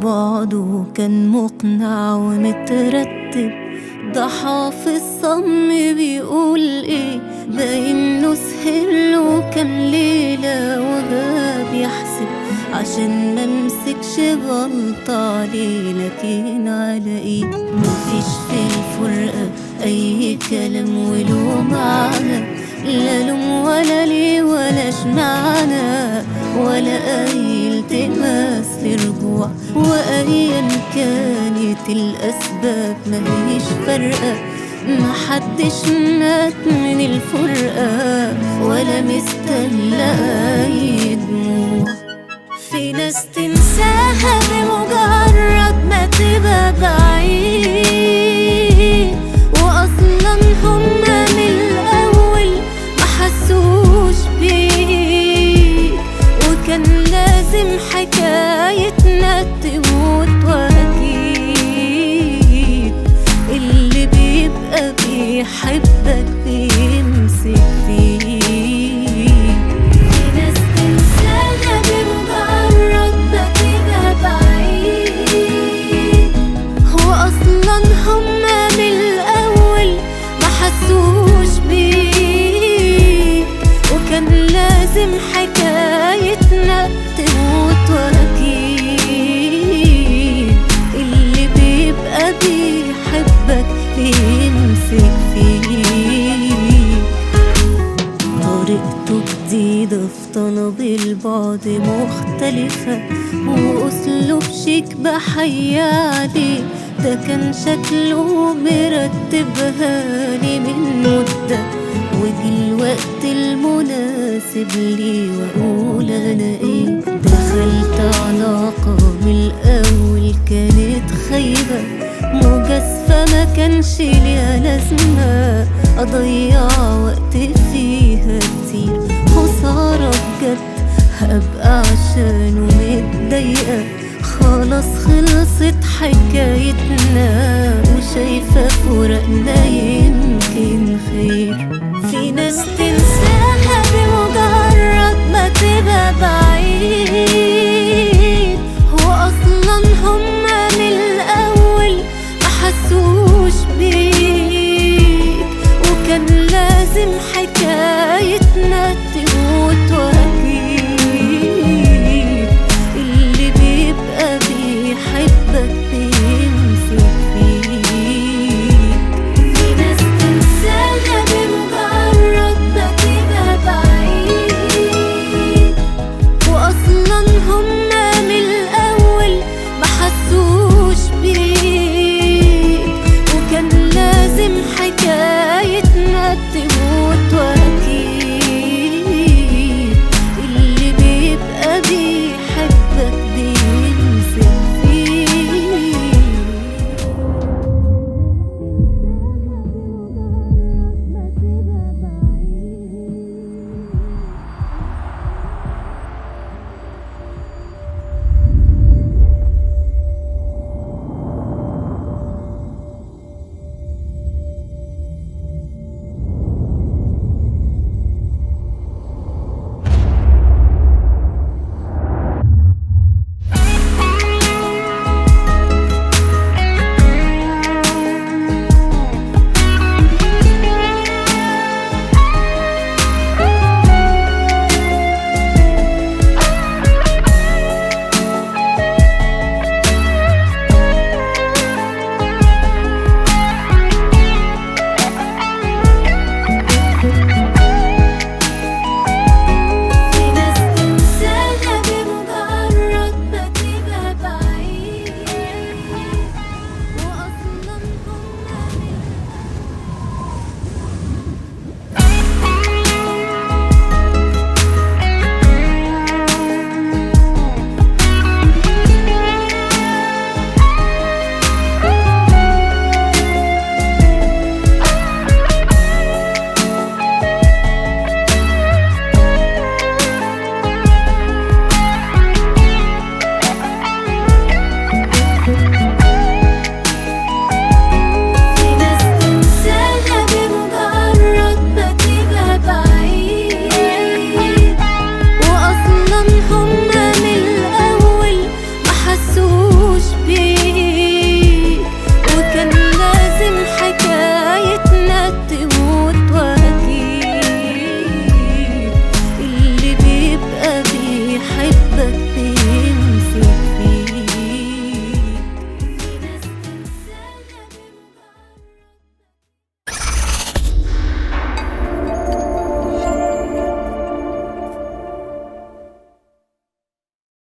بعده كان مقنع ومترتب ضحى في الصم بيقول ايه ده انه سهرله كام ليلة وغاب يحسب عشان ممسكش غلطة عليه لكن على ايه مفيش في الفرقة اي كلام وله معنى لا لوم ولا ليه ولا اشمعنى ولا اي التماس لرجوع وايا كانت الاسباب مهيش فارقه محدش مات من الفرقه ولا مستنى اي دموع في ناس تنساها بمجرد ما تبقى بعيد واصلا هما من الاول ما حسوش بيك وكان لازم حكايتنا تموت واكيد اللي بيبقى بيحبك بيمسك فيك في ناس تنساها بمجرد ما تبقى بعيد هو اصلا هما من الاول ما حسوش بيك وكان لازم حكايتنا تموت واكيد اللي بيبقى بيحبك بيمسك فيك طريقته جديدة في طلب البعد مختلفة وأسلوب شيك بحي عليه ده كان شكله مرتبها لي من مدة وجي الوقت المناسب لي وأقول أنا إيه دخلت علاقة من الأول كانت خايبة مجازفة ما كانش ليها لازمة أضيع وقت فيها كتير خسارة بجد هبقى عشانه متضايقة خلاص خلصت حكايتنا وشايفة فراقنا يمكن خير في ناس تنسى